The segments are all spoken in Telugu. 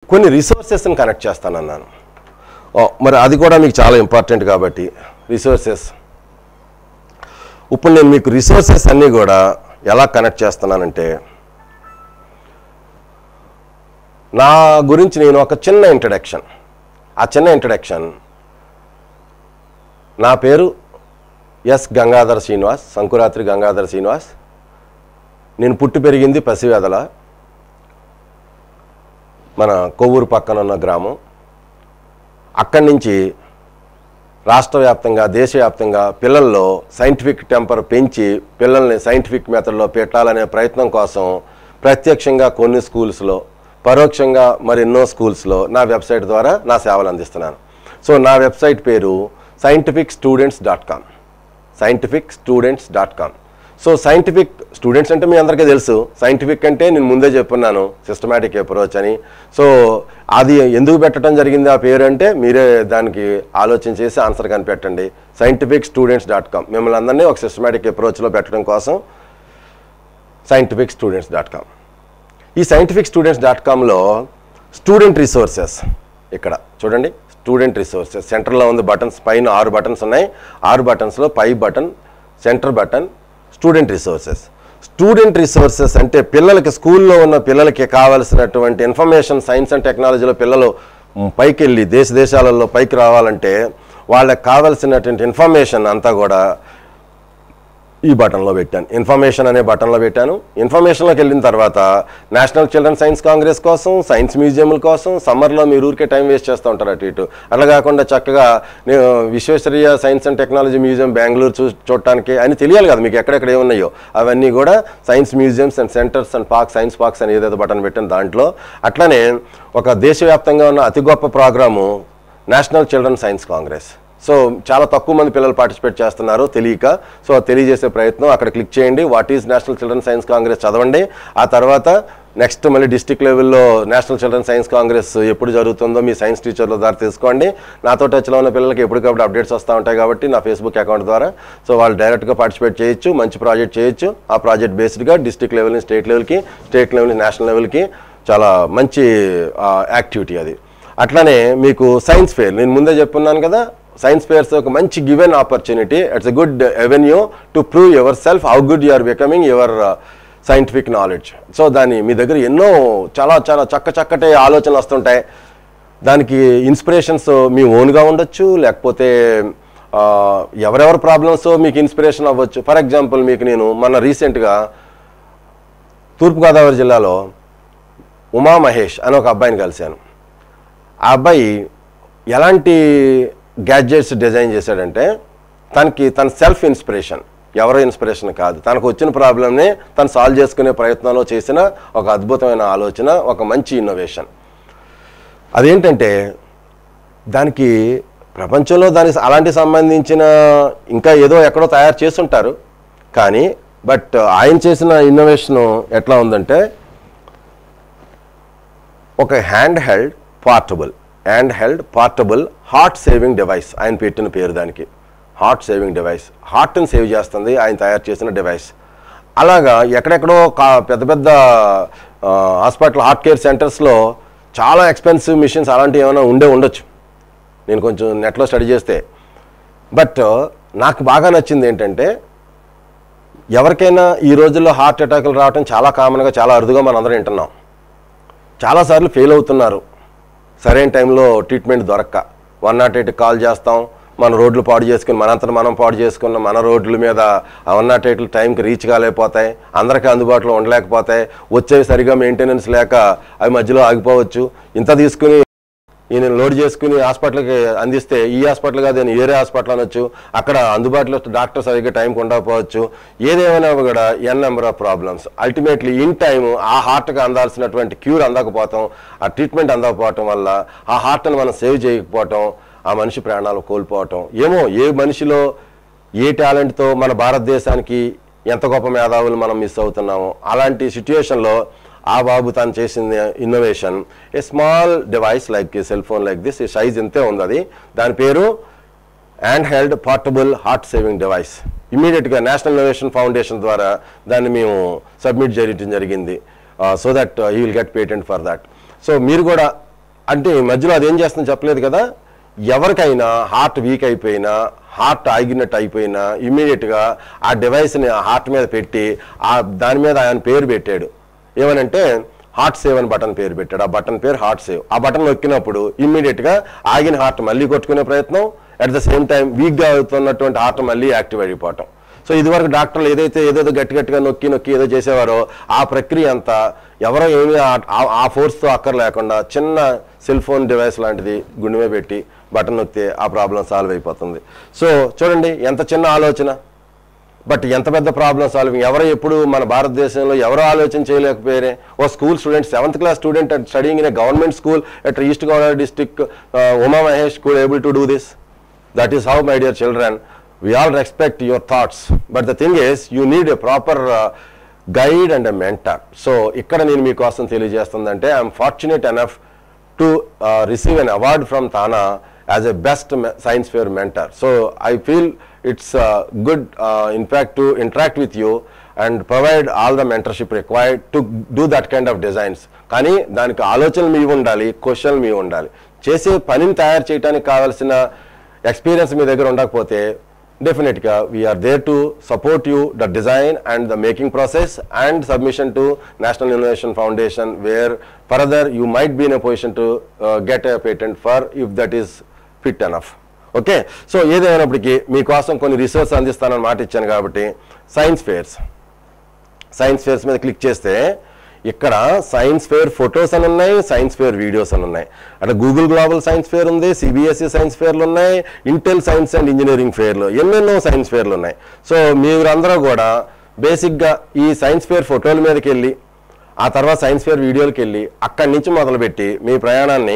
కొన్ని రిసోర్సెస్ని కనెక్ట్ చేస్తానన్నాను ఓ, మరి అది కూడా మీకు చాలా ఇంపార్టెంట్ కాబట్టి రిసోర్సెస్ ఇప్పుడు నేను మీకు రిసోర్సెస్ అన్నీ కూడా ఎలా కనెక్ట్ చేస్తున్నానంటే నా గురించి నేను ఒక చిన్న ఇంట్రడక్షన్ ఆ చిన్న ఇంట్రడక్షన్ నా పేరు ఎస్ గంగాధర శ్రీనివాస్ సంకురాత్రి గంగాధర శ్రీనివాస్ నేను పుట్టి పెరిగింది పసివేదల మన కొవ్వూరు పక్కన ఉన్న గ్రామం అక్కడి నుంచి రాష్ట్ర వ్యాప్తంగా దేశవ్యాప్తంగా పిల్లల్లో సైంటిఫిక్ టెంపర్ పెంచి పిల్లల్ని సైంటిఫిక్ మెథడ్లో పెట్టాలనే ప్రయత్నం కోసం ప్రత్యక్షంగా కొన్ని స్కూల్స్లో పరోక్షంగా మరెన్నో స్కూల్స్లో నా వెబ్సైట్ ద్వారా నా సేవలు అందిస్తున్నాను సో నా వెబ్సైట్ పేరు scientific students dot com scientific students dot com so scientific students అంటే మీ అందరికీ తెలుసు సైంటిఫిక్ అంటే నేను ముందే చెప్పున్నాను సిస్టమేటిక్ అప్రోచ్ అని సో అది ఎందుకు పెట్టడం జరిగింది ఆ పేరు అంటే మీరే దానికి ఆలోచన చేసి ఆన్సర్ కనిపెట్టండి సైంటిఫిక్ స్టూడెంట్స్ డాట్ కామ్ మిమ్మల్ని అందరినీ ఒక సిస్టమేటిక్ అప్రోచ్లో పెట్టడం కోసం సైంటిఫిక్ స్టూడెంట్స్ డాట్ కామ్ ఈ సైంటిఫిక్ స్టూడెంట్స్ డాట్ కామ్లో స్టూడెంట్ రిసోర్సెస్ ఇక్కడ చూడండి స్టూడెంట్ రిసోర్సెస్ సెంటర్లో ఉంది బటన్స్ పైన ఆరు బటన్స్ ఉన్నాయి ఆరు బటన్స్లో పై button centre button student resources student resources అంటే పిల్లలకి స్కూల్లో ఉన్న పిల్లలకి కావాల్సినటువంటి ఇన్ఫర్మేషన్ సైన్స్ అండ్ టెక్నాలజీలో పిల్లలు మ్, పైకి వెళ్ళి దేశ దేశాలలో పైకి రావాలంటే వాళ్ళకి కావాల్సినటువంటి ఇన్ఫర్మేషన్ అంతా కూడా ఈ బటన్లో పెట్టాను ఇన్ఫర్మేషన్ అనే బటన్లో పెట్టాను ఇన్ఫర్మేషన్లోకి వెళ్ళిన తర్వాత నేషనల్ చిల్డ్రన్ సైన్స్ కాంగ్రెస్ కోసం సైన్స్ మ్యూజియంల కోసం సమ్మర్లో మీరు ఊరికే టైం వేస్ట్ చేస్తూ ఉంటారు అటు ఇటు అట్లా కాకుండా చక్కగా నేను Visvesvaraya science and technology museum Bengaluru చూ చూడటానికి అని తెలియాలి కదా మీకు ఎక్కడెక్కడ ఏమున్నాయో అవన్నీ కూడా science museums and centres and park science parks అని ఏదైతే బటన్ పెట్టాను దాంట్లో అట్లనే ఒక దేశవ్యాప్తంగా ఉన్న అతి గొప్ప programme national children science congress so చాలా తక్కువ మంది పిల్లలు పార్టిసిపేట్ చేస్తున్నారు తెలియక సో తెలియజేసే ప్రయత్నం అక్కడ క్లిక్ చేయండి what is national children science congress చదవండి ఆ తర్వాత నెక్స్ట్ మళ్ళీ డిస్టిక్ లెవెల్లో నేషనల్ చిల్డ్రన్ సైన్స్ కాంగ్రెస్ ఎప్పుడు జరుగుతుందో మీ సైన్స్ టీచర్ల ద్వారా తెలుసుకోండి నాతో టచ్లో ఉన్న పిల్లలకి ఎప్పటికప్పుడు అప్డేట్స్ వస్తూ ఉంటాయి కాబట్టి నా ఫేస్బుక్ అకౌంట్ ద్వారా సో వాళ్ళు డైరెక్ట్గా పార్టిసిపేట్ చేయొచ్చు మంచి ప్రాజెక్ట్ చేయొచ్చు ఆ ప్రాజెక్ట్ బేస్డ్గా డిస్టిక్ లెవెల్ నుంచి స్టేట్ లెవెల్కి స్టేట్ లెవెల్ నుంచి నేషనల్ లెవెల్కి చాలా మంచి యాక్టివిటీ అది అట్లానే మీకు సైన్స్ ఫేర్ నేను ముందే చెప్పున్నాను కదా సైన్స్ ఫేర్స్ ఒక మంచి given opportunity it's a good avenue to prove yourself how good you are becoming your scientific knowledge so దాని మీ దగ్గర ఎన్నో చాలా చాలా చక్క చక్కటి ఆలోచనలు వస్తుంటాయి దానికి ఇన్స్పిరేషన్స్ మీ ఓన్గా ఉండొచ్చు లేకపోతే ఆ, ఎవరెవరి ప్రాబ్లమ్స్ మీకు ఇన్స్పిరేషన్ అవ్వచ్చు ఫర్ ఎగ్జాంపుల్ మీకు నేను మొన్న రీసెంట్గా తూర్పుగోదావరి జిల్లాలో ఉమా మహేష్ అని ఒక అబ్బాయిని కలిశాను ఆ అబ్బాయి ఎలాంటి గ్యాడ్జెట్స్ డిజైన్ చేశాడంటే తనకి తన సెల్ఫ్ ఇన్స్పిరేషన్ ఎవరో ఇన్స్పిరేషన్ కాదు తనకు వచ్చిన ప్రాబ్లమ్ని తను సాల్వ్ చేసుకునే ప్రయత్నంలో చేసిన ఒక అద్భుతమైన ఆలోచన ఒక మంచి ఇన్నోవేషన్ అదేంటంటే దానికి ప్రపంచంలో దానికి అలాంటి సంబంధించిన ఇంకా ఏదో ఎక్కడో తయారు చేస్తుంటారు కానీ బట్ ఆయన చేసిన ఇన్నోవేషన్ ఎట్లా ఉందంటే ఒక hand held portable hand held portable heart saving device ఆయన పెట్టిన పేరు దానికి హార్ట్ సేవింగ్ డివైస్ హార్ట్ని సేవ్ చేస్తుంది ఆయన తయారు చేసిన డివైస్ అలాగా ఎక్కడెక్కడో కా పెద్ద పెద్ద హాస్పిటల్ హార్ట్ కేర్ సెంటర్స్లో చాలా ఎక్స్పెన్సివ్ మిషన్స్ అలాంటివి ఏమైనా ఉండే ఉండొచ్చు నేను కొంచెం నెట్లో స్టడీ చేస్తే బట్ నాకు బాగా నచ్చింది ఏంటంటే ఎవరికైనా ఈ రోజుల్లో హార్ట్ అటాకులు రావడం చాలా కామన్గా చాలా అరుదుగా మనందరం వింటున్నాం చాలాసార్లు ఫెయిల్ అవుతున్నారు సరైన టైంలో ట్రీట్మెంట్ దొరక్క వన్ నాట్ ఎయిట్ కాల్ చేస్తాం మన రోడ్లు పాడు చేసుకుని మనంతట మనం పాడు చేసుకున్న మన రోడ్ల మీద ఆ వన్ నాట్ ఎయిట్లు టైంకి రీచ్ కాలేకపోతాయి అందరికీ అందుబాటులో ఉండలేకపోతాయి వచ్చేవి సరిగా మెయింటెనెన్స్ లేక అవి మధ్యలో ఆగిపోవచ్చు ఇంత తీసుకుని ఈయన లోడ్ చేసుకుని హాస్పిటల్కి అందిస్తే ఈ హాస్పిటల్ కాదు నేను వేరే హాస్పిటల్ అనొచ్చు అక్కడ అందుబాటులో డాక్టర్ సరిగ్గా టైంకి ఉండకపోవచ్చు ఏదేమైనా కూడా n number of problems ultimately in time ఆ హార్ట్కి అందాల్సినటువంటి క్యూర్ అందకపోవటం ఆ ట్రీట్మెంట్ అందకపోవటం వల్ల ఆ హార్ట్ని మనం సేవ్ చేయకపోవటం ఆ మనిషి ప్రాణాలు కోల్పోవటం ఏమో ఏ మనిషిలో ఏ టాలెంట్తో మన భారతదేశానికి ఎంత గొప్ప మేధావులు మనం మిస్ అవుతున్నామో అలాంటి సిచ్యుయేషన్లో ఆ బాబు తను చేసిన innovation a small device like cell phone like this ఈ సైజ్ ఎంతే ఉంది అది దాని పేరు hand held portable heart saving device ఇమీడియట్గా నేషనల్ ఇన్నోవేషన్ ఫౌండేషన్ ద్వారా దాన్ని మేము సబ్మిట్ చేయడం జరిగింది so that you will get patent for that so మీరు కూడా అంటే ఈ మధ్యలో అదేం చేస్తుందో చెప్పలేదు కదా ఎవరికైనా హార్ట్ వీక్ అయిపోయినా హార్ట్ ఆగినట్టు అయిపోయినా ఇమ్మీడియట్గా ఆ డివైస్ని ఆ హార్ట్ మీద పెట్టి ఆ దాని మీద ఆయన పేరు పెట్టాడు ఏమనంటే హార్ట్ సేవ్ అని బటన్ పేరు పెట్టాడు ఆ బటన్ పేరు హార్ట్ సేవ్ ఆ బటన్ నొక్కినప్పుడు ఇమ్మీడియట్గా ఆగిన హార్ట్ మళ్ళీ కొట్టుకునే ప్రయత్నం అట్ ద సేమ్ టైం వీక్గా అవుతున్నటువంటి హార్ట్ మళ్ళీ యాక్టివ్ అయిపోవటం సో ఇదివరకు డాక్టర్లు ఏదైతే ఏదేదో గట్టి గట్టిగా నొక్కి నొక్కి ఏదో చేసేవారో ఆ ప్రక్రియ అంతా ఎవరో ఏమీ ఆ- ఆ- ఆ ఫోర్స్తో అక్కర్ లేకుండా చిన్న సెల్ ఫోన్ డివైస్ లాంటిది గుండె మీద పెట్టి బటన్ నొక్కితే ఆ ప్రాబ్లం సాల్వ్ అయిపోతుంది సో చూడండి ఎంత చిన్న ఆలోచన బట్ ఎంత పెద్ద ప్రాబ్లం సాల్వింగ్ ఎవరు ఎప్పుడు మన భారతదేశంలో ఎవరు ఆలోచన చేయలేకపోయారే ఓ school student seventh class student at studying in a government school at East Godavari district Uma Mahesh could able to do this that is how my dear children we all respect your thoughts but the thing is you need a proper guide and a mentor so ఇక్కడ నేను మీకోసం తెలియజేస్తుందంటే I'm fortunate enough to receive an award from TANA as a best science fair mentor so I feel it's good in fact to interact with you and provide all the mentorship required to do that kind of designs కానీ దానికి ఆలోచనలు మీ ఉండాలి క్వశ్చన్లు మీ ఉండాలి చేసే పనిని తయారు చేయడానికి కావాల్సిన ఎక్స్పీరియన్స్ మీ దగ్గర ఉండకపోతే డెఫినెట్గా we are there to support you the design and the making process and submission to national innovation foundation where further you might be in a position to get a patent for if that is fit enough okay so ఏదేమైనప్పటికీ మీకోసం కొన్ని రిసోర్స్ అందిస్తానని మాట ఇచ్చాను కాబట్టి సైన్స్ ఫేర్స్ సైన్స్ ఫేర్స్ మీద క్లిక్ చేస్తే ఇక్కడ సైన్స్ ఫేర్ ఫొటోస్ అని ఉన్నాయి సైన్స్ ఫేర్ వీడియోస్ అని ఉన్నాయి అక్కడ గూగుల్ గ్లోబల్ సైన్స్ ఫేర్ ఉంది సిబిఎస్ఈ సైన్స్ ఫేర్లు ఉన్నాయి ఇంటెల్ సైన్స్ అండ్ ఇంజనీరింగ్ ఫేర్లు ఎన్నెన్నో సైన్స్ ఫేర్లు ఉన్నాయి సో మీరందరూ కూడా బేసిక్గా ఈ సైన్స్ ఫేర్ ఫోటోల మీదకి వెళ్ళి ఆ తర్వాత సైన్స్ ఫేర్ వీడియోలకి వెళ్ళి అక్కడి నుంచి మొదలుపెట్టి మీ ప్రయాణాన్ని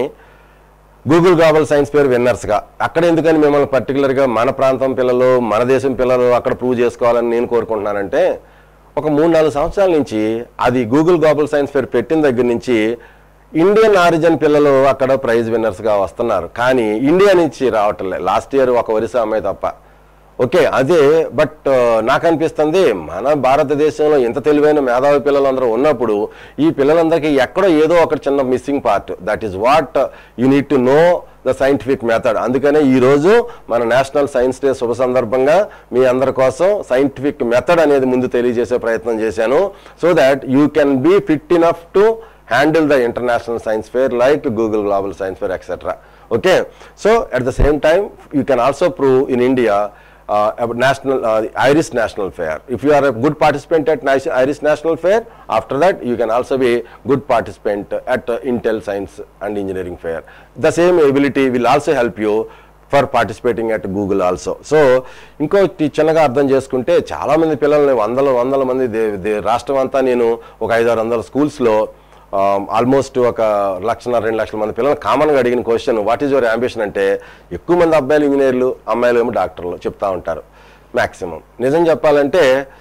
గూగుల్ గ్లోబల్ సైన్స్ ఫేర్ విన్నర్స్గా అక్కడ ఎందుకని మిమ్మల్ని పర్టికులర్గా మన ప్రాంతం పిల్లలు మన దేశం పిల్లలు అక్కడ ప్రూవ్ చేసుకోవాలని నేను కోరుకుంటున్నానంటే ఒక మూడు నాలుగు సంవత్సరాల నుంచి అది గూగుల్ గ్లోబల్ సైన్స్ ఫేర్ పెట్టిన దగ్గర నుంచి ఇండియన్ ఆరిజిన్ పిల్లలు అక్కడ ప్రైజ్ విన్నర్స్గా వస్తున్నారు కానీ ఇండియా నుంచి రావట్లే లాస్ట్ ఇయర్ ఒక ఒరిస్సా అమ్మాయి తప్ప ఓకే అదే బట్ నాకు అనిపిస్తుంది మన భారతదేశంలో ఇంత తెలివైన మేధావి పిల్లలందరూ ఉన్నప్పుడు ఈ పిల్లలందరికీ ఎక్కడో ఏదో ఒక చిన్న missing part that is what you need to know the scientific method అందుకనే ఈ రోజు మన నేషనల్ సైన్స్ డే శుభ సందర్భంగా మీ అందరి కోసం సైంటిఫిక్ మెథడ్ అనేది ముందు తెలియజేసే ప్రయత్నం చేశాను so that you can be fit enough to handle the international science fair like Google global science fair etcetera okay so at the same time you can also prove in India uh, about national uh, the Irish National Fair. If you are a good participant at Nas- Irish National Fair, after that you can also be good participant at uh, Intel Science and Engineering Fair. The same ability will also help you for participating at Google also so ఇంకోటి చిన్నగా అర్థం చేసుకుంటే చాలామంది పిల్లల్ని వందల వందల మంది దే దే రాష్ట్రం అంతా నేను ఒక ఐదారు వందల స్కూల్స్లో ఆల్మోస్ట్ ఒక లక్షన్నర రెండు లక్షల మంది పిల్లలు కామన్గా అడిగిన question what is your ambition అంటే ఎక్కువ మంది అబ్బాయిలు ఇంజనీర్లు అమ్మాయిలు ఏమో డాక్టర్లు చెప్తా ఉంటారు మ్యాక్సిమం నిజం చెప్పాలంటే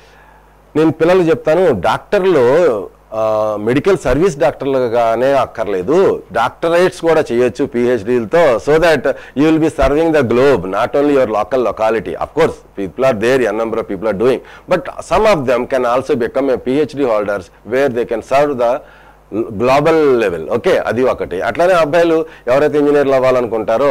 నేను పిల్లలు చెప్తాను డాక్టర్లు మెడికల్ సర్వీస్ డాక్టర్లుగానే అక్కర్లేదు డాక్టరేట్స్ కూడా చేయొచ్చు పిహెచ్డీలతో so that you will be serving the globe not only your local locality of course people are there n number of people are doing but some of them can also become a PhD holders where they can serve the global level okay అది ఒకటి అట్లానే అబ్బాయిలు ఎవరైతే ఇంజనీర్లు అవ్వాలనుకుంటారో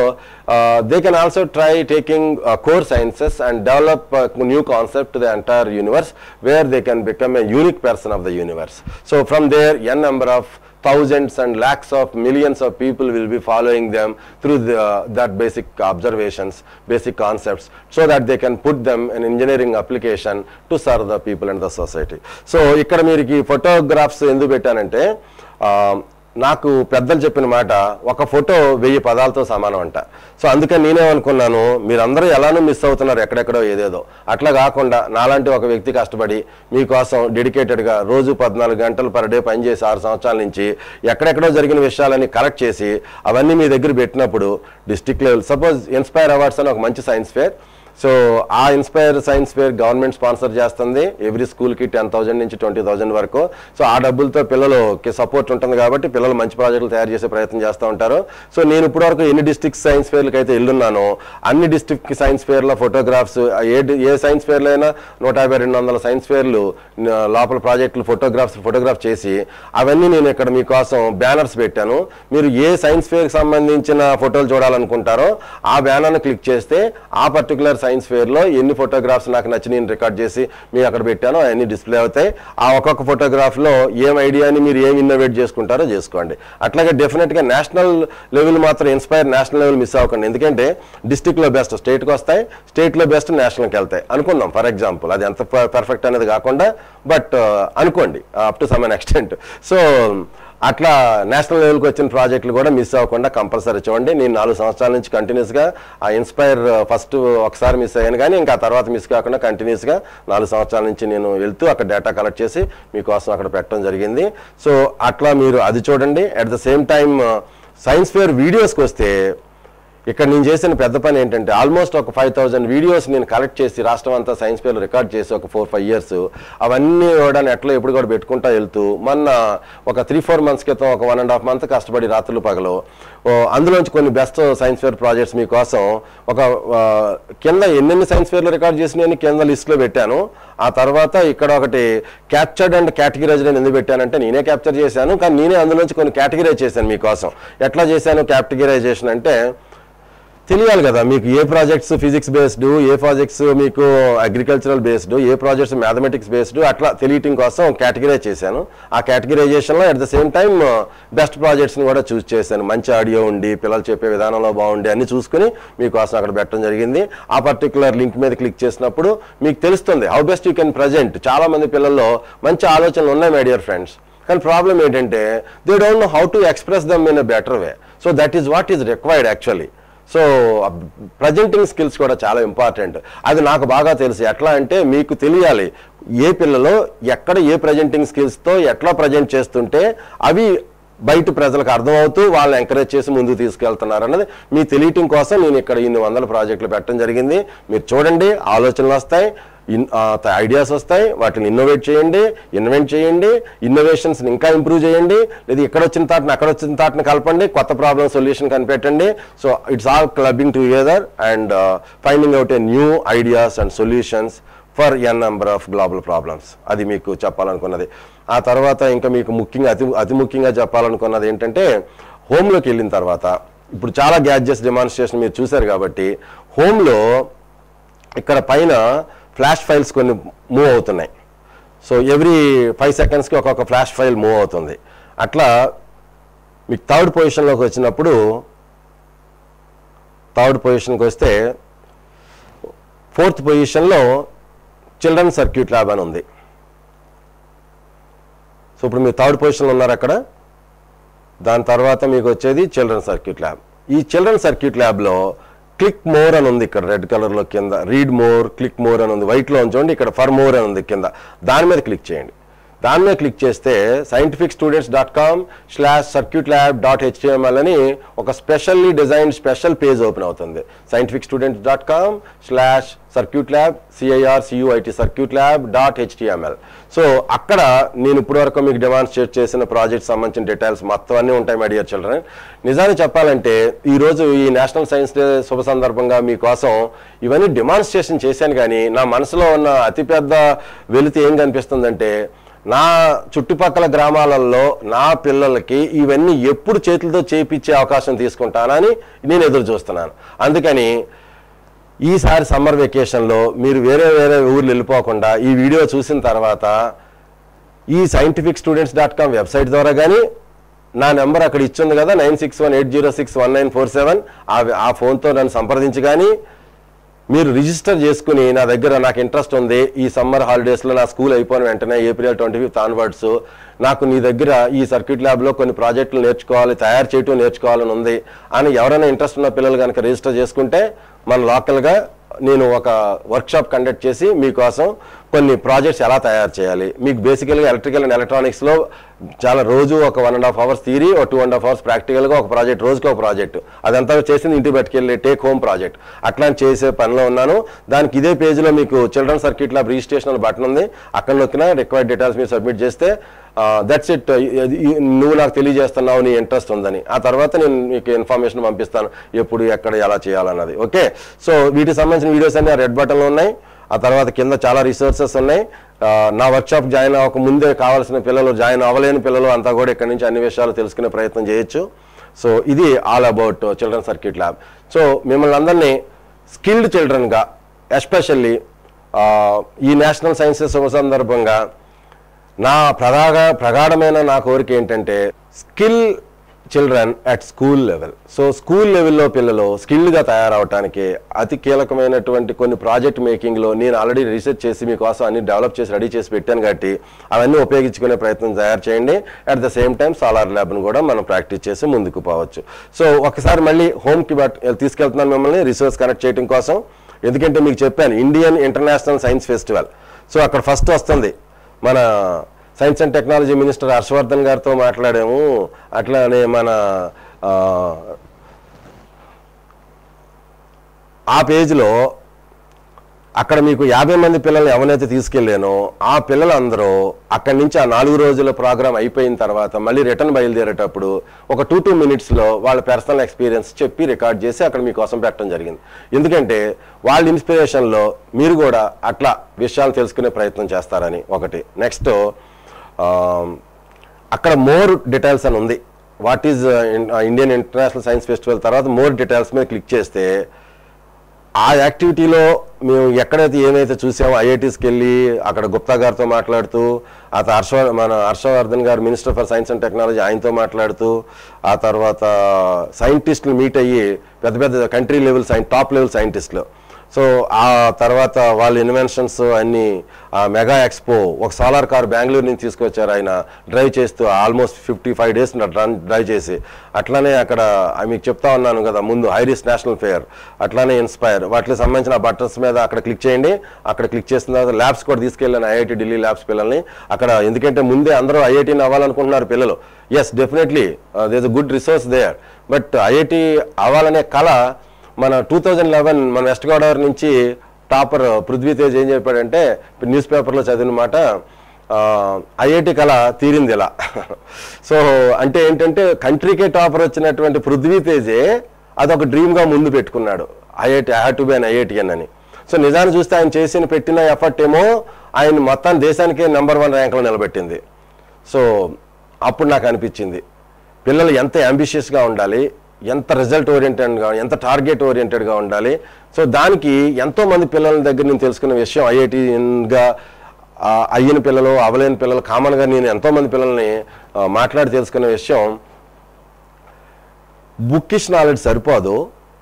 they can also try taking core sciences and develop new concept the entire universe where they can become a unique person of the universe so from there n number of thousands and lakhs of millions of people will be following them through the, that basic observations, basic concepts, so that they can put them in engineering application to serve the people and the society. So ఇక్కడ మీరు ఈ ఫోటోగ్రాఫ్స్ ఎందుకు పెట్టానంటే ఆ, నాకు పెద్దలు చెప్పిన మాట ఒక ఫోటో వెయ్యి పదాలతో సమానం అంట సో అందుకని నేనేమనుకున్నాను మీరందరూ ఎలానో మిస్ అవుతున్నారు ఎక్కడెక్కడో ఏదేదో అట్లా కాకుండా నాలాంటి ఒక వ్యక్తి కష్టపడి మీకోసం డెడికేటెడ్గా రోజు పద్నాలుగు గంటలు పర్ డే పనిచేసి ఆరు సంవత్సరాల నుంచి ఎక్కడెక్కడో జరిగిన విషయాలని కరెక్ట్ చేసి అవన్నీ మీ దగ్గర పెట్టినప్పుడు district level suppose Inspire awards అని ఒక మంచి సైన్స్ ఫేర్ సో ఆ Inspire science fair government sponsor చేస్తుంది ఎవ్రీ స్కూల్కి టెన్ థౌసండ్ నుంచి ట్వంటీ థౌసండ్ వరకు సో ఆ డబ్బులతో పిల్లలకి సపోర్ట్ ఉంటుంది కాబట్టి పిల్లలు మంచి ప్రాజెక్టులు తయారు చేసే ప్రయత్నం చేస్తూ ఉంటారు సో నేను ఇప్పటివరకు ఎన్ని డిస్ట్రిక్ట్ సైన్స్ ఫేర్లకి అయితే వెళ్ళున్నానో అన్ని డిస్ట్రిక్ట్ సైన్స్ ఫేర్లో ఫోటోగ్రాఫ్స్ ఏ డి- ఏ సైన్స్ ఫేర్లో అయినా నూట యాభై రెండు వందల సైన్స్ ఫేర్లు న- లోపల ప్రాజెక్టులు ఫోటోగ్రాఫ్స్ ఫోటోగ్రాఫ్ చేసి అవన్నీ నేను ఇక్కడ మీకోసం బ్యానర్స్ పెట్టాను మీరు ఏ సైన్స్ ఫేర్కి సంబంధించిన ఫోటోలు చూడాలనుకుంటారో ఆ బ్యానర్ని క్లిక్ చేస్తే ఆ పర్టికులర్ సైన్స్ ఫేర్లో ఎన్ని ఫోటోగ్రాఫ్స్ నాకు నచ్చి నేను రికార్డ్ చేసి మీ అక్కడ పెట్టాను అవన్నీ డిస్ప్లే అవుతాయి ఆ ఒక్కొక్క ఫోటోగ్రాఫ్లో ఏం ఐడియాని మీరు ఏం ఇన్నోవేట్ చేసుకుంటారో చేసుకోండి అట్లాగే డెఫినెట్గా నేషనల్ లెవెల్ మాత్రం ఇన్స్పైర్ నేషనల్ లెవెల్ మిస్ అవ్వకండి ఎందుకంటే డిస్టిక్లో బెస్ట్ స్టేట్కి వస్తాయి స్టేట్లో బెస్ట్ నేషనల్కి వెళ్తాయి అనుకుందాం ఫర్ ఎగ్జాంపుల్ అది ఎంత పర్ఫెక్ట్ అనేది కాకుండా బట్ అనుకోండి up to some an extent so అట్లా నేషనల్ లెవెల్కి వచ్చిన ప్రాజెక్టులు కూడా మిస్ అవ్వకుండా కంపల్సరీ చూడండి నేను నాలుగు సంవత్సరాల నుంచి కంటిన్యూస్గా ఆ ఇన్స్పైర్ ఫస్ట్ ఒకసారి మిస్ అయ్యాను కానీ ఇంకా తర్వాత మిస్ కాకుండా కంటిన్యూస్గా నాలుగు సంవత్సరాల నుంచి నేను వెళ్తూ అక్కడ డేటా కలెక్ట్ చేసి మీకోసం అక్కడ పెట్టడం జరిగింది సో అట్లా మీరు అది చూడండి at the same time science fair వీడియోస్కి వస్తే ఇక్కడ నేను చేసిన పెద్ద పని ఏంటంటే ఆల్మోస్ట్ ఒక ఫైవ్ థౌజండ్ వీడియోస్ నేను కలెక్ట్ చేసి రాష్ట్రం అంతా సైన్స్ ఫేర్ రికార్డ్ చేసి ఒక ఫోర్ ఫైవ్ ఇయర్స్ అవన్నీ కూడా నెట్లో ఎప్పుడు కూడా పెట్టుకుంటా వెళ్తూ మొన్న ఒక త్రీ ఫోర్ మంత్స్ క్రితం ఒక వన్ అండ్ హాఫ్ మంత్ కష్టపడి రాత్రులు పగలు ఓ, అందులోంచి కొన్ని బెస్ట్ సైన్స్ ఫేర్ ప్రాజెక్ట్స్ మీకోసం ఒక ఆ, కింద ఎన్నెన్ని సైన్స్ ఫేర్లు రికార్డ్ చేసినాయని కింద లిస్ట్లో పెట్టాను ఆ తర్వాత ఇక్కడ ఒకటి క్యాప్చర్డ్ అండ్ కేటగిరైజ్డ్ అని ఎందుకు పెట్టానంటే నేనే క్యాప్చర్ చేశాను కానీ నేనే అందులోంచి కొన్ని కేటగిరైజ్ చేశాను మీకోసం ఎట్లా చేశాను కేటగిరైజేషన్ అంటే తెలియాలి కదా మీకు ఏ ప్రాజెక్ట్స్ ఫిజిక్స్ బేస్డ్ ఏ ప్రాజెక్ట్స్ మీకు అగ్రికల్చరల్ బేస్డ్ ఏ ప్రాజెక్ట్స్ మ్యాథమెటిక్స్ బేస్డ్ అట్లా తెలియటం కోసం కేటగిరైజ్ చేశాను ఆ కేటగిరైజేషన్లో at the same time best ప్రాజెక్ట్స్ని కూడా చూస్ చేశాను మంచి ఆడియో ఉండి పిల్లలు చెప్పే విధానంలో బాగుండి అన్ని చూసుకుని మీకోసం అక్కడ పెట్టడం జరిగింది ఆ పర్టికులర్ లింక్ మీద క్లిక్ చేసినప్పుడు మీకు తెలుస్తుంది how best you can present చాలా మంది పిల్లల్లో మంచి ఆలోచనలు ఉన్నాయి మై డియర్ ఫ్రెండ్స్ కానీ ప్రాబ్లం ఏంటంటే they don't know how to express them in a better way so that is what is required actually so presenting skills కూడా చాలా ఇంపార్టెంట్ అది నాకు బాగా తెలుసు ఎట్లా అంటే మీకు తెలియాలి ఏ పిల్లలు ఎక్కడ ఏ ప్రజెంటింగ్ స్కిల్స్తో ఎట్లా ప్రజెంట్ చేస్తుంటే అవి బయట ప్రజలకు అర్థమవుతూ వాళ్ళని ఎంకరేజ్ చేసి ముందుకు తీసుకెళ్తున్నారు అన్నది మీ తెలియటం కోసం నేను ఇక్కడ ఇన్ని వందల ప్రాజెక్టులు పెట్టడం జరిగింది మీరు చూడండి ఆలోచనలు వస్తాయి ఇన్ ఐడియాస్ వస్తాయి వాటిని ఇన్నోవేట్ చేయండి ఇన్వెంట్ చేయండి ఇన్నోవేషన్స్ని ఇంకా ఇంప్రూవ్ చేయండి లేదా ఇక్కడ వచ్చిన థాట్ని అక్కడ వచ్చిన థాట్ని కలపండి కొత్త ప్రాబ్లమ్ సొల్యూషన్ కనిపెట్టండి so it's all clubbing together and finding out a new ideas and solutions for n number of global problems అది మీకు చెప్పాలనుకున్నది ఆ తర్వాత ఇంకా మీకు ముఖ్యంగా అతి అతి ముఖ్యంగా చెప్పాలనుకున్నది ఏంటంటే హోమ్లోకి వెళ్ళిన తర్వాత ఇప్పుడు చాలా గ్యాడ్జెట్స్ డెమాన్స్ట్రేషన్ మీరు చూశారు కాబట్టి హోమ్లో ఇక్కడ పైన ఫ్లాష్ ఫైల్స్ కొన్ని మూవ్ అవుతున్నాయి సో ఎవ్రీ ఫైవ్ సెకండ్స్కి ఒక్కొక్క ఫ్లాష్ ఫైల్ మూవ్ అవుతుంది అట్లా మీకు థర్డ్ పొజిషన్లోకి వచ్చినప్పుడు థర్డ్ పొజిషన్కి వస్తే ఫోర్త్ పొజిషన్లో చిల్డ్రన్ సర్క్యూట్ ల్యాబ్ అని ఉంది సో ఇప్పుడు మీరు థర్డ్ పొజిషన్లో ఉన్నారు అక్కడ దాని తర్వాత మీకు వచ్చేది చిల్డ్రన్ సర్క్యూట్ ల్యాబ్ ఈ చిల్డ్రన్ సర్క్యూట్ ల్యాబ్లో క్లిక్ మోర్ అని ఉంది ఇక్కడ రెడ్ కలర్లో కింద రీడ్ మోర్ క్లిక్ మోర్ అని ఉంది వైట్లో ఉంచండి ఇక్కడ ఫర్ మోర్ అని ఉంది కింద దాని మీద క్లిక్ చేయండి దాని మీద క్లిక్ చేస్తే scientific students dot com slash circuit lab dot HTML అని ఒక specially design special page open అవుతుంది scientific students dot com slash circuit lab CIR CUIT circuit lab dot HTML so అక్కడ నేను ఇప్పటివరకు మీకు డెమాన్స్ట్రేట్ చేసిన ప్రాజెక్ట్ సంబంధించిన డీటెయిల్స్ మొత్తం అన్నీ ఉంటాయి మై డియర్ చిల్డ్రన్ నిజాన్ని చెప్పాలంటే ఈరోజు ఈ నేషనల్ సైన్స్ డే శుభ సందర్భంగా మీకోసం ఇవన్నీ డెమాన్స్ట్రేషన్ చేశాను కానీ నా మనసులో ఉన్న అతిపెద్ద వెలితి ఏం కనిపిస్తుందంటే నా చుట్టుపక్కల గ్రామాలలో నా పిల్లలకి ఇవన్నీ ఎప్పుడు చేతులతో చేపించే అవకాశం తీసుకుంటానని నేను ఎదురు చూస్తున్నాను అందుకని ఈసారి సమ్మర్ వెకేషన్లో మీరు వేరే వేరే ఊర్లు వెళ్ళిపోకుండా ఈ వీడియో చూసిన తర్వాత ఈ scientific students dot com website ద్వారా కానీ నా నెంబర్ అక్కడ ఇచ్చింది కదా nine six one eight zero six one nine four seven ఆ ఫోన్తో నన్ను సంప్రదించి కానీ మీరు రిజిస్టర్ చేసుకుని నా దగ్గర నాకు ఇంట్రెస్ట్ ఉంది ఈ సమ్మర్ హాలిడేస్లో నా స్కూల్ అయిపోయిన వెంటనే ఏప్రిల్ ట్వంటీ ఫిఫ్త్ ఆన్వర్డ్స్ నాకు నీ దగ్గర ఈ సర్క్యూట్ ల్యాబ్లో కొన్ని ప్రాజెక్టులు నేర్చుకోవాలి తయారు చేయటం నేర్చుకోవాలని ఉంది అని ఎవరైనా ఇంట్రెస్ట్ ఉన్న పిల్లలు కనుక రిజిస్టర్ చేసుకుంటే మన లోకల్గా నేను ఒక వర్క్షాప్ కండక్ట్ చేసి మీకోసం కొన్ని ప్రాజెక్ట్స్ ఎలా తయారు చేయాలి మీకు బేసికల్గా ఎలక్ట్రికల్ అండ్ ఎలక్ట్రానిక్స్లో చాలా రోజు ఒక one and half hours theory ఒక టూ అండ్ హాఫ్ అవర్స్ ప్రాక్టికల్గా ఒక ప్రాజెక్ట్ రోజుకి ఒక ప్రాజెక్ట్ అదంతా చేసింది ఇంటికి పట్టుకెళ్ళి టేక్ హోమ్ ప్రాజెక్ట్ అట్లాంటి చేసే పనిలో ఉన్నాను దానికి ఇదే పేజ్లో మీకు children circuit lab registration button ఉంది అక్కడ నొక్కిన రిక్వైర్డ్ డీటెయిల్స్ మీరు సబ్మిట్ చేస్తే దట్స్ ఇట్ నువ్వు నాకు తెలియజేస్తున్నావు నీ ఇంట్రెస్ట్ ఉందని ఆ తర్వాత నేను మీకు ఇన్ఫర్మేషన్ పంపిస్తాను ఎప్పుడు ఎక్కడ ఎలా చేయాలన్నది ఓకే సో వీటికి సంబంధించిన వీడియోస్ అన్ని రెడ్ బటన్లో ఉన్నాయి ఆ తర్వాత కింద చాలా రిసోర్సెస్ ఉన్నాయి ఆ, నా వర్క్షాప్ జాయిన్ అవ్వక ముందే కావాల్సిన పిల్లలు జాయిన్ అవ్వలేని పిల్లలు అంతా కూడా ఇక్కడ నుంచి అన్ని విషయాలు తెలుసుకునే ప్రయత్నం చేయొచ్చు సో ఇది all about children circuit lab so మిమ్మల్ని అందరినీ స్కిల్డ్ చిల్డ్రన్గా ఎస్పెషల్లీ ఈ నేషనల్ సైన్సెస్ శుభ సందర్భంగా నా ప్రగాఢ ప్రగాఢమైన నా కోరిక ఏంటంటే skill children at school level so school లెవెల్లో పిల్లలు స్కిల్డ్గా తయారవడానికి అతి కీలకమైనటువంటి కొన్ని ప్రాజెక్ట్ మేకింగ్లో నేను ఆల్రెడీ రీసెర్చ్ చేసి మీకోసం అన్ని డెవలప్ చేసి రెడీ చేసి పెట్టాను కాబట్టి అవన్నీ ఉపయోగించుకునే ప్రయత్నం తయారు చేయండి at the same time solar ల్యాబ్ను కూడా మనం ప్రాక్టీస్ చేసి ముందుకు పోవచ్చు సో ఒకసారి మళ్ళీ హోమ్కి బట్ తీసుకెళ్తున్నాను మిమ్మల్ని రిసోర్స్ కనెక్ట్ చేయడం కోసం ఎందుకంటే మీకు చెప్పాను Indian international science festival so అక్కడ ఫస్ట్ వస్తుంది మన science and technology minister Harshavardhan గారితో మాట్లాడాము అట్లానే మన ఆ, ఆ పేజ్లో అక్కడ మీకు యాభై మంది పిల్లల్ని ఎవరైతే తీసుకెళ్ళానో ఆ పిల్లలందరూ అక్కడి నుంచి ఆ నాలుగు రోజుల ప్రోగ్రామ్ అయిపోయిన తర్వాత మళ్ళీ రిటర్న్ బయలుదేరేటప్పుడు ఒక టూ టూ మినిట్స్లో వాళ్ళ పర్సనల్ ఎక్స్పీరియన్స్ చెప్పి రికార్డ్ చేసి అక్కడ మీకోసం పెట్టడం జరిగింది ఎందుకంటే వాళ్ళ ఇన్స్పిరేషన్లో మీరు కూడా అట్లా విషయాలు తెలుసుకునే ప్రయత్నం చేస్తారని ఒకటి నెక్స్ట్ అక్కడ మోర్ డీటెయిల్స్ అని ఉంది what is Indian international science festival తర్వాత మోర్ డీటెయిల్స్ మీద క్లిక్ చేస్తే ఆ యాక్టివిటీలో మేము ఎక్కడైతే ఏమైతే చూసామో ఐఐటీస్కి వెళ్ళి అక్కడ గుప్తా గారితో మాట్లాడుతూ ఆ తర్వాత హర్ష మన హర్షవర్ధన్ గారు minister for science and technology ఆయనతో మాట్లాడుతూ ఆ తర్వాత సైంటిస్టులు మీట్ అయ్యి పెద్ద పెద్ద country level sign top level సైంటిస్టులు సో ఆ తర్వాత వాళ్ళ ఇన్వెన్షన్స్ అన్ని ఆ మెగా ఎక్స్పో ఒక సోలార్ కార్ బెంగళూరు నుంచి తీసుకొచ్చారు ఆయన డ్రైవ్ చేస్తూ almost fifty five days run drive చేసి అట్లానే అక్కడ ఆ మీకు చెప్తా ఉన్నాను కదా ముందు ఐరిస్ నేషనల్ ఫేర్ అట్లానే ఇన్స్పైర్ వాటికి సంబంధించిన బటన్స్ మీద అక్కడ క్లిక్ చేయండి అక్కడ క్లిక్ చేసిన తర్వాత ల్యాబ్స్ కూడా తీసుకెళ్ళాను ఐఐటి ఢిల్లీ ల్యాబ్స్ పిల్లల్ని అక్కడ ఎందుకంటే ముందే అందరూ ఐఐటీని అవ్వాలనుకుంటున్నారు పిల్లలు yes definitely does good resource there but IIT అవ్వాలనే కళ మన టూ థౌజండ్ లెవెన్ మన వెస్ట్ గోదావరి నుంచి టాపర్ పృథ్వీ తేజ్ ఏం చెప్పాడంటే న్యూస్ పేపర్లో చదివిన మాట ఐఐటి కళ తీరింది ఇలా సో అంటే ఏంటంటే కంట్రీకే టాపర్ వచ్చినటువంటి పృథ్వీ తేజే అదొక డ్రీమ్గా ముందు పెట్టుకున్నాడు IIT I have to be an IITian అని సో నిజాన్ని చూస్తే ఆయన చేసిన పెట్టిన ఎఫర్ట్ ఏమో ఆయన మొత్తం దేశానికే నెంబర్ వన్ ర్యాంక్లో నిలబెట్టింది సో అప్పుడు నాకు అనిపించింది పిల్లలు ఎంత అంబిషియస్గా ఉండాలి ఎంత రిజల్ట్ ఓరియంటెడ్గా ఎంత టార్గెట్ ఓరియంటెడ్గా ఉండాలి సో దానికి ఎంతో మంది పిల్లల దగ్గర నేను తెలుసుకున్న విషయం ఐఐటిగా అయ్యిన పిల్లలు అవలేని పిల్లలు కామన్గా నేను ఎంతో మంది పిల్లల్ని ఆ, మాట్లాడి తెలుసుకున్న విషయం బుక్కిష్ నాలెడ్జ్ సరిపోదు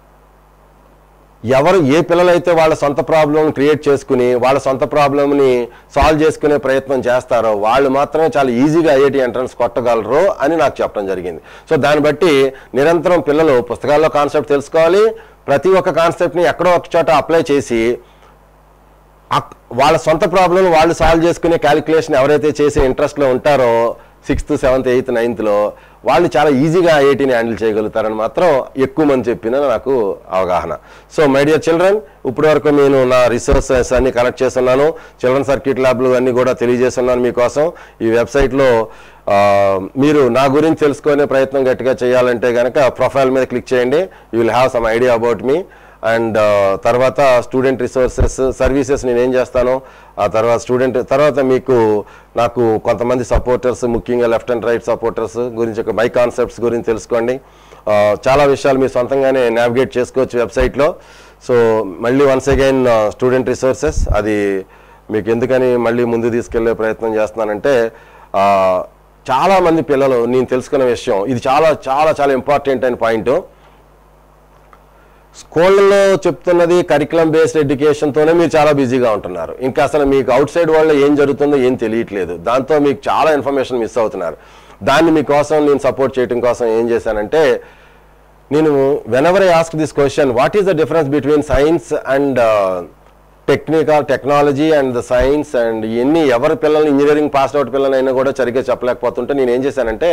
ఎవరు ఏ పిల్లలైతే వాళ్ళ సొంత ప్రాబ్లం క్రియేట్ చేసుకుని వాళ్ళ సొంత ప్రాబ్లమ్ని సాల్వ్ చేసుకునే ప్రయత్నం చేస్తారో వాళ్ళు మాత్రమే చాలా ఈజీగా ఐఐటి ఎంట్రన్స్ కొట్టగలరు అని నాకు చెప్పడం జరిగింది సో దాన్ని బట్టి నిరంతరం పిల్లలు పుస్తకాల్లో కాన్సెప్ట్ తెలుసుకోవాలి ప్రతి ఒక్క కాన్సెప్ట్ని ఎక్కడో ఒక చోట అప్లై చేసి అక్- వాళ్ళ సొంత ప్రాబ్లం వాళ్ళు సాల్వ్ చేసుకునే క్యాలిక్యులేషన్ ఎవరైతే చేసే ఇంట్రెస్ట్లో ఉంటారో సిక్స్త్ సెవెంత్ ఎయిత్ నైన్త్లో వాళ్ళు చాలా ఈజీగా ఐఐటీని హ్యాండిల్ చేయగలుగుతారని మాత్రం ఎక్కువ మంది చెప్పిన నాకు అవగాహన సో మై డియర్ చిల్డ్రన్ ఇప్పటి వరకు నేను నా రిసోర్సెస్ అన్ని కనెక్ట్ చేస్తున్నాను చిల్డ్రన్ సర్క్యూట్ ల్యాబ్లు అన్ని కూడా తెలియజేస్తున్నాను మీకోసం ఈ వెబ్సైట్లో ఆ, మీరు నా గురించి తెలుసుకునే ప్రయత్నం గట్టిగా చేయాలంటే కనుక ప్రొఫైల్ మీద క్లిక్ చేయండి you will have some idea about me and తర్వాత స్టూడెంట్ రిసోర్సెస్ సర్వీసెస్ నేను ఏం చేస్తాను ఆ తర్వాత స్టూడెంట్ తర్వాత మీకు నాకు కొంతమంది సపోర్టర్స్ ముఖ్యంగా లెఫ్ట్ అండ్ రైట్ సపోర్టర్స్ గురించి ఒక మై కాన్సెప్ట్స్ గురించి తెలుసుకోండి ఆ, చాలా విషయాలు మీరు సొంతంగానే నావిగేట్ చేసుకోవచ్చు వెబ్సైట్లో సో మళ్ళీ వన్స్ అగైన్ స్టూడెంట్ రిసోర్సెస్ అది మీకు ఎందుకని మళ్ళీ ముందు తీసుకెళ్లే ప్రయత్నం చేస్తున్నానంటే ఆ, చాలా మంది పిల్లలు నేను తెలుసుకున్న విషయం ఇది చాలా చాలా చాలా ఇంపార్టెంట్ అయిన పాయింట్ స్కూళ్ళలో చెప్తున్నది కరికులం బేస్డ్ ఎడ్యుకేషన్తోనే మీరు చాలా బిజీగా ఉంటున్నారు ఇంకా అసలు మీకు అవుట్ సైడ్ వల్ల ఏం జరుగుతుందో ఏం తెలియట్లేదు దాంతో మీకు చాలా ఇన్ఫర్మేషన్ మిస్ అవుతున్నారు దాన్ని మీకోసం నేను సపోర్ట్ చేయడం కోసం ఏం చేశానంటే నేను whenever I ask this question what is the difference between science and technical technology and the science and ఇవన్నీ ఎవరి పిల్లల్ని ఇంజనీరింగ్ పాస్ అవుట్ పిల్లలైనా కూడా సరిగ్గా చెప్పలేకపోతుంటే నేను ఏం చేశానంటే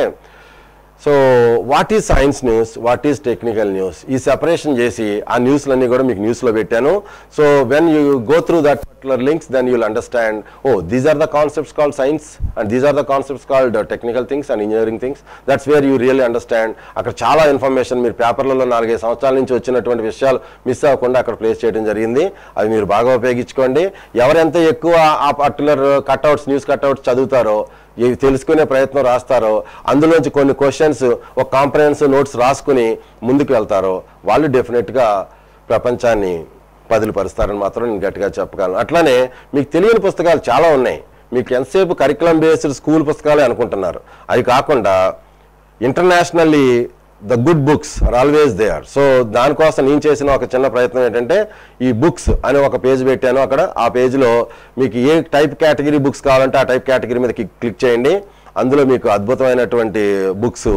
so what is science news what is technical news ఈ సెపరేషన్ చేసి ఆ న్యూస్లన్నీ కూడా మీకు న్యూస్లో పెట్టాను so when you go through that particular links then you'll understand oh these are the concepts called science and these are the concepts called technical things and engineering things that's where you really understand అక్కడ చాలా ఇన్ఫర్మేషన్ మీరు పేపర్లలో నాలుగైదు సంవత్సరాల నుంచి వచ్చినటువంటి విషయాలు మిస్ అవ్వకుండా అక్కడ ప్లేస్ చేయడం జరిగింది అది మీరు బాగా ఉపయోగించుకోండి ఎవరెంత ఎక్కువ ఆ పర్టికులర్ కట్అవుట్స్ న్యూస్ కట్అవుట్స్ చదువుతారో ఇవి తెలుసుకునే ప్రయత్నం రాస్తారో అందులోంచి కొన్ని క్వశ్చన్స్ ఒక కాంప్రహెన్సివ్ నోట్స్ రాసుకుని ముందుకు వెళ్తారో వాళ్ళు డెఫినెట్గా ప్రపంచాన్ని పదిలిపరుస్తారని మాత్రం నేను గట్టిగా చెప్పగలను అట్లానే మీకు తెలియని పుస్తకాలు చాలా ఉన్నాయి మీకు ఎంతసేపు కరికులం బేస్డ్ స్కూల్ పుస్తకాలే అనుకుంటున్నారు అవి కాకుండా internationally the good books are always there so దానికోసం నేను చేసిన ఒక చిన్న ప్రయత్నం ఏంటంటే ఈ బుక్స్ అని ఒక పేజ్ పెట్టాను అక్కడ ఆ పేజ్లో మీకు ఏ టైప్ కేటగిరీ బుక్స్ కావాలంటే ఆ టైప్ కేటగిరీ మీద క్లిక్ క్లిక్ చేయండి అందులో మీకు అద్భుతమైనటువంటి బుక్స్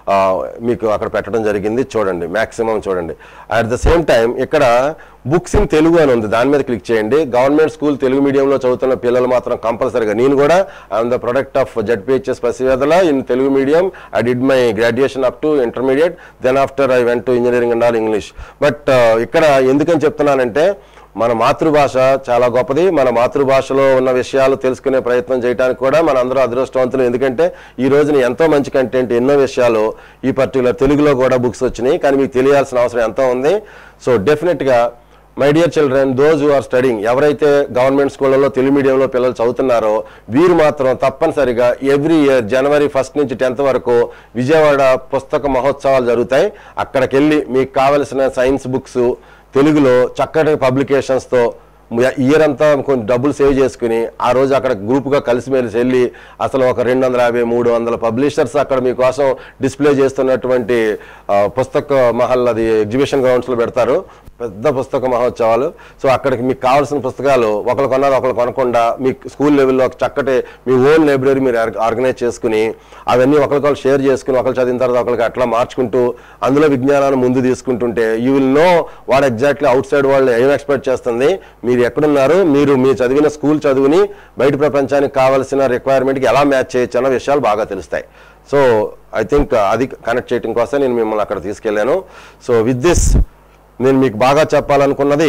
మీకు అక్కడ పెట్టడం జరిగింది చూడండి మ్యాక్సిమం చూడండి అట్ ద సేమ్ టైం ఇక్కడ బుక్స్ ఇన్ తెలుగు అని ఉంది దాని మీద క్లిక్ చేయండి గవర్నమెంట్ స్కూల్ తెలుగు మీడియంలో చదువుతున్న పిల్లలు మాత్రం కంపల్సరీగా నేను కూడా I'm the product of ZPHS Pasivedala in Telugu medium I did my graduation up to intermediate then after I went to engineering and all English but ఇక్కడ ఎందుకని చెప్తున్నానంటే మన మాతృభాష చాలా గొప్పది మన మాతృభాషలో ఉన్న విషయాలు తెలుసుకునే ప్రయత్నం చేయడానికి కూడా మన అందరూ అదృష్టవంతులు ఎందుకంటే ఈ రోజున ఎంతో మంచి కంటెంట్ ఎన్నో విషయాలు ఈ పర్టికులర్ తెలుగులో కూడా బుక్స్ వచ్చినాయి కానీ మీకు తెలియాల్సిన అవసరం ఎంతో ఉంది సో డెఫినెట్గా my dear children those who are studying ఎవరైతే గవర్నమెంట్ స్కూళ్ళలో తెలుగు మీడియంలో పిల్లలు చదువుతున్నారో వీరు మాత్రం తప్పనిసరిగా ఎవ్రీ ఇయర్ జనవరి ఫస్ట్ నుంచి టెన్త్ వరకు విజయవాడ పుస్తక మహోత్సవాలు జరుగుతాయి అక్కడికి వెళ్ళి మీకు కావలసిన సైన్స్ బుక్స్ తెలుగులో చక్కటి పబ్లికేషన్స్తో ఇయర్ అంతా కొంచెం డబ్బులు సేవ్ చేసుకుని ఆ రోజు అక్కడ గ్రూప్గా కలిసిమెలిసి వెళ్ళి అసలు ఒక రెండు వందల యాభై మూడు వందల పబ్లిషర్స్ అక్కడ మీకోసం డిస్ప్లే చేస్తున్నటువంటి ఆ, పుస్తక మహల్ అది ఎగ్జిబిషన్ గ్రౌండ్స్లో పెడతారు పెద్ద పుస్తక మహోత్సవాలు సో అక్కడికి మీకు కావాల్సిన పుస్తకాలు ఒకరు కొన్నారు ఒకరు కొనకుండా మీ స్కూల్ లెవెల్లో ఒక చక్కటి మీ ఓన్ లైబ్రరీ మీరు ఆర్గ- ఆర్గనైజ్ చేసుకుని అవన్నీ ఒకరికొకరు షేర్ చేసుకుని ఒకరు చదివిన తర్వాత ఒకరికి అట్లా మార్చుకుంటూ అందులో విజ్ఞానాన్ని ముందు తీసుకుంటుంటే you will know what exactly outside వాళ్ళు ఏం ఎక్స్పెక్ట్ చేస్తుంది మీరు ఎక్కడున్నారు మీరు మీ చదివిన స్కూల్ చదువుని బయట ప్రపంచానికి కావాల్సిన రిక్వైర్మెంట్కి ఎలా మ్యాచ్ చేయొచ్చు అన్న విషయాలు బాగా తెలుస్తాయి సో ఐ థింక్ అది కనెక్ట్ చేయడం కోసం నేను మిమ్మల్ని అక్కడ తీసుకెళ్ళాను సో విత్ దిస్ నేను మీకు బాగా చెప్పాలనుకున్నది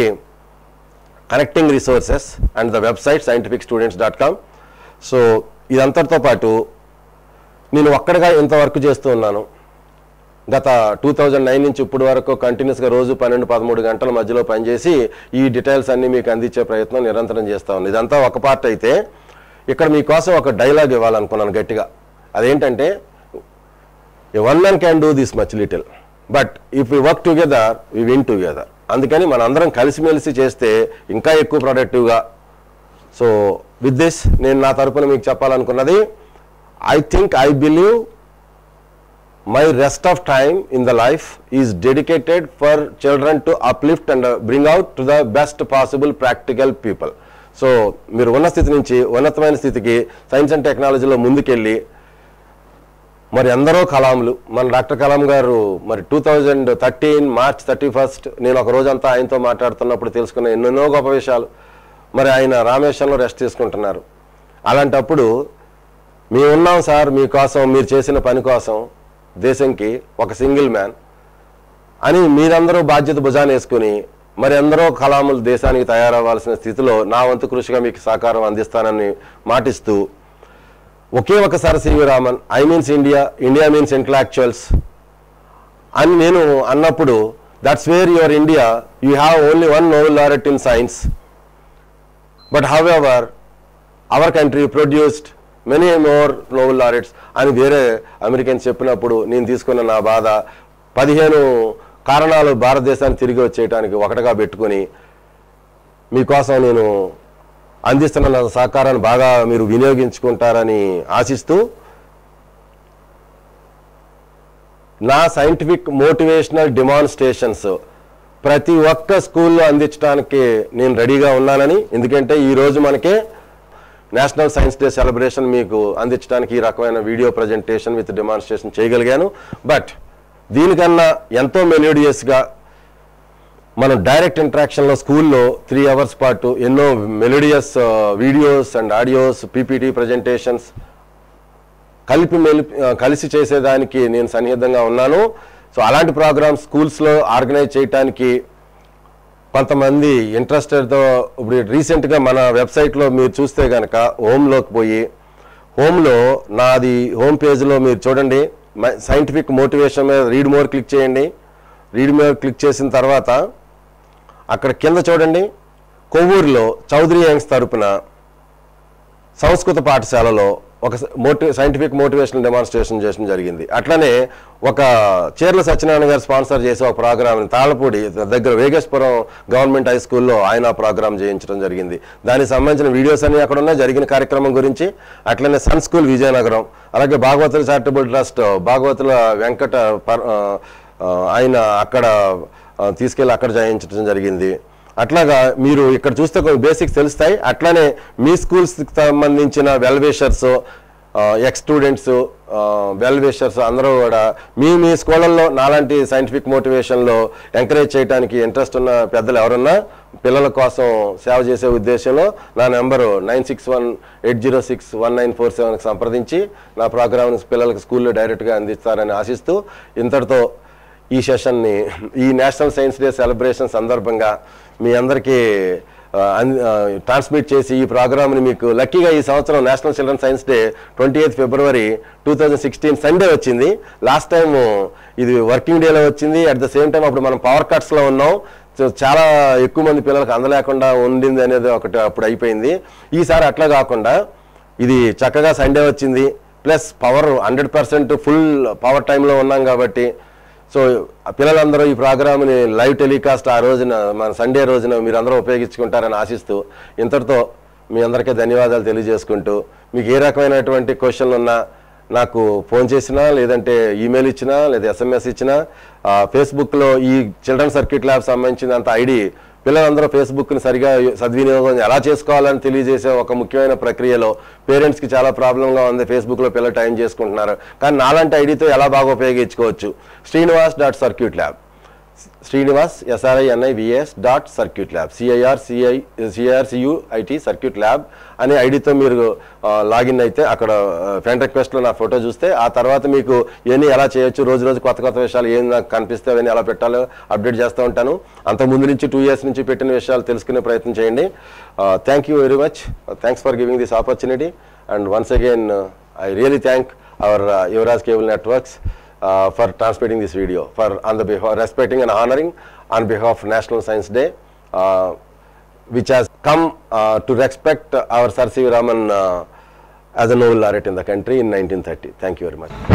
connecting resources and the website scientific students dot com so ఇదంతటితో పాటు నేను ఒక్కడిగా ఇంత వర్క్ చేస్తూ ఉన్నాను గత టూ థౌజండ్ నైన్ నుంచి ఇప్పటి వరకు కంటిన్యూస్గా రోజు పన్నెండు పదమూడు గంటల మధ్యలో పనిచేసి ఈ డీటెయిల్స్ అన్ని మీకు అందించే ప్రయత్నం నిరంతరం చేస్తా ఉంది ఇదంతా ఒక పార్ట్ అయితే ఇక్కడ మీకోసం ఒక డైలాగ్ ఇవ్వాలనుకున్నాను గట్టిగా అదేంటంటే one man can do this much little but if we work together we win together అందుకని మనందరం కలిసిమెలిసి చేస్తే ఇంకా ఎక్కువ ప్రొడక్టివ్గా సో విత్ దిస్ నేను నా తరపున మీకు చెప్పాలనుకున్నది I think I believe my rest of time in the life is dedicated for children to uplift and bring out to the best possible practical people so మీరు ఉన్న స్థితి నుంచి ఉన్నతమైన స్థితికి సైన్స్ అండ్ టెక్నాలజీలో ముందుకెళ్ళి మరి ఎందరో కలాంలు మన డాక్టర్ కలాం గారు మరి two thousand thirteen March thirty first నేను ఒక రోజంతా ఆయనతో మాట్లాడుతున్నప్పుడు తెలుసుకున్న ఎన్నెన్నో గొప్ప విషయాలు మరి ఆయన రామేశ్వరంలో రెస్ట్ తీసుకుంటున్నారు అలాంటప్పుడు మేము ఉన్నాం సార్ మీకోసం మీరు చేసిన పని కోసం దేశంకి ఒక సింగిల్ మ్యాన్ అని మీరందరూ బాధ్యత భుజాన వేసుకుని మరి ఎందరో కలాములు దేశానికి తయారవ్వాల్సిన స్థితిలో నా వంతు కృషిగా మీకు సహకారం అందిస్తానని మాటిస్తూ ఒకే ఒకసారి CV Raman I means India India means intellectuals అని నేను అన్నప్పుడు that's where your India you have only one Nobel laureate in science but however our country produced many more Nobel laureates అని వేరే అమెరికన్స్ చెప్పినప్పుడు నేను తీసుకున్న నా బాధ పదిహేను కారణాలు భారతదేశాన్ని తిరిగి వచ్చేయటానికి ఒకటిగా పెట్టుకొని మీకోసం నేను అందిస్తున్న నా సహకారాన్ని బాగా మీరు వినియోగించుకుంటారని ఆశిస్తూ నా సైంటిఫిక్ మోటివేషనల్ డిమాన్స్ట్రేషన్స్ ప్రతి ఒక్క స్కూల్లో అందించడానికి నేను రెడీగా ఉన్నానని ఎందుకంటే ఈ రోజు మనకే నేషనల్ సైన్స్ డే సెలబ్రేషన్ మీకు అందించడానికి ఈ రకమైన వీడియో ప్రజెంటేషన్ విత్ డెమాన్స్ట్రేషన్ చేయగలిగాను బట్ దీనికన్నా ఎంతో మెలోడియస్గా మనం డైరెక్ట్ ఇంటరాక్షన్లో స్కూల్లో త్రీ అవర్స్ పాటు ఎన్నో melodious videos and audios PPT presentations కలిపి మెలిపి ఆ, కలిసి చేసేదానికి నేను సన్నిహితంగా ఉన్నాను సో అలాంటి ప్రోగ్రామ్స్ స్కూల్స్లో ఆర్గనైజ్ చేయడానికి కొంతమంది ఇంట్రెస్టెడ్తో ఇప్పుడు రీసెంట్గా మన వెబ్సైట్లో మీరు చూస్తే కనుక హోమ్లోకి పోయి హోమ్లో నాది హోమ్ పేజ్లో మీరు చూడండి సైంటిఫిక్ మోటివేషన్ మీద రీడ్ మోర్ క్లిక్ చేయండి రీడ్ మోర్ క్లిక్ చేసిన తర్వాత అక్కడ కింద చూడండి కొవ్వూరులో చౌదరి యంగ్స్ తరపున సంస్కృత పాఠశాలలో ఒక మోటి సైంటిఫిక్ మోటివేషనల్ డెమాన్స్ట్రేషన్ చేయడం జరిగింది అట్లనే ఒక చీర్ల సత్యనారాయణ గారు స్పాన్సర్ చేసే ఒక ప్రోగ్రామ్ తాళపూడి దగ్గర వేగేశ్వరం గవర్నమెంట్ హై స్కూల్లో ఆయన ప్రోగ్రామ్ చేయించడం జరిగింది దానికి సంబంధించిన వీడియోస్ అన్ని అక్కడ ఉన్నాయి జరిగిన కార్యక్రమం గురించి అట్లనే సన్ స్కూల్ విజయనగరం అలాగే భాగవతుల చారిటబుల్ ట్రస్ట్ భాగవతుల వెంకట పర్- ఆ, ఆ, ఆయన అక్కడ ఆ, తీసుకెళ్ళి అక్కడ చేయించడం జరిగింది అట్లాగా మీరు ఇక్కడ చూస్తే కొన్ని బేసిక్స్ తెలుస్తాయి అట్లానే మీ స్కూల్స్కి సంబంధించిన వెల్వేషర్స్ ఎక్స్ స్టూడెంట్స్ వెల్వేషర్స్ అందరూ కూడా మీ మీ స్కూళ్ళల్లో నాలాంటి సైంటిఫిక్ మోటివేషన్లో ఎంకరేజ్ చేయడానికి ఇంట్రెస్ట్ ఉన్న పెద్దలు ఎవరన్నా పిల్లల కోసం సేవ చేసే ఉద్దేశంలో నా number nine six one eight zero six one nine four సెవెన్కి సంప్రదించి నా ప్రోగ్రామ్ని పిల్లలకు స్కూల్లో డైరెక్ట్గా అందిస్తారని ఆశిస్తూ ఇంతటితో ఈ సెషన్ని ఈ నేషనల్ సైన్స్ డే సెలబ్రేషన్ సందర్భంగా మీ అందరికీ ఆ, అన్- ఆ, ట్రాన్స్మిట్ చేసి ఈ ప్రోగ్రామ్ని మీకు లక్కీగా ఈ సంవత్సరం national children science day twenty eighth February two thousand sixteen Sunday వచ్చింది లాస్ట్ టైం ఇది వర్కింగ్ డేలో వచ్చింది అట్ ద సేమ్ టైం అప్పుడు మనం పవర్ కట్స్లో ఉన్నాం సో చాలా ఎక్కువ మంది పిల్లలకు అందలేకుండా ఉండింది అనేది ఒకటి అప్పుడు అయిపోయింది ఈసారి అట్లా కాకుండా ఇది చక్కగా సండే వచ్చింది plus power hundred percent full power టైంలో ఉన్నాం కాబట్టి సో ఆ పిల్లలందరూ ఈ ప్రోగ్రామ్ని లైవ్ టెలికాస్ట్ ఆ రోజున మన సండే రోజున మీరు అందరూ ఉపయోగించుకుంటారని ఆశిస్తూ ఇంతటితో మీ అందరికీ ధన్యవాదాలు తెలియజేసుకుంటూ మీకు ఏ రకమైనటువంటి క్వశ్చన్లు ఉన్నా నాకు ఫోన్ చేసినా లేదంటే ఈమెయిల్ ఇచ్చినా లేదా ఎస్ఎంఎస్ ఇచ్చినా ఆ, ఫేస్బుక్లో ఈ చిల్డ్రన్ సర్క్యూట్ ల్యాబ్ సంబంధించిన అంత ఐడి పిల్లలందరూ ఫేస్బుక్ని సరిగా సద్వినియోగం ఎలా చేసుకోవాలని తెలియజేసే ఒక ముఖ్యమైన ప్రక్రియలో పేరెంట్స్కి చాలా ప్రాబ్లంగా ఉంది ఫేస్బుక్లో పిల్లలు టైం చేసుకుంటున్నారు కానీ నాలాంటి ఐడితో ఎలా బాగా ఉపయోగించుకోవచ్చు Srinivas dot circuit lab Srinivas SRINIVAS dot circuit lab CIR CI CRCUIT circuit lab అనే ఐడితో మీరు ఆ, లాగిన్ అయితే అక్కడ ఫ్రెండ్ రిక్వెస్ట్లో నా ఫోటో చూస్తే ఆ తర్వాత మీకు ఇవన్నీ ఎలా చేయొచ్చు రోజు రోజు కొత్త కొత్త విషయాలు ఏం నాకు కనిపిస్తే అవన్నీ ఎలా పెట్టాలో అప్డేట్ చేస్తూ ఉంటాను అంత ముందు నుంచి టూ ఇయర్స్ నుంచి పెట్టిన విషయాలు తెలుసుకునే ప్రయత్నం చేయండి thank you very much thanks for giving this opportunity and once again I really thank our Yuvaraj cable networks uh, for transmitting this video, for on the behalf, respecting and honoring on behalf of National Science Day, uh, which has come uh, to respect our Sir C. V. Raman uh, as a Nobel laureate in the country in 1930. Thank you very much.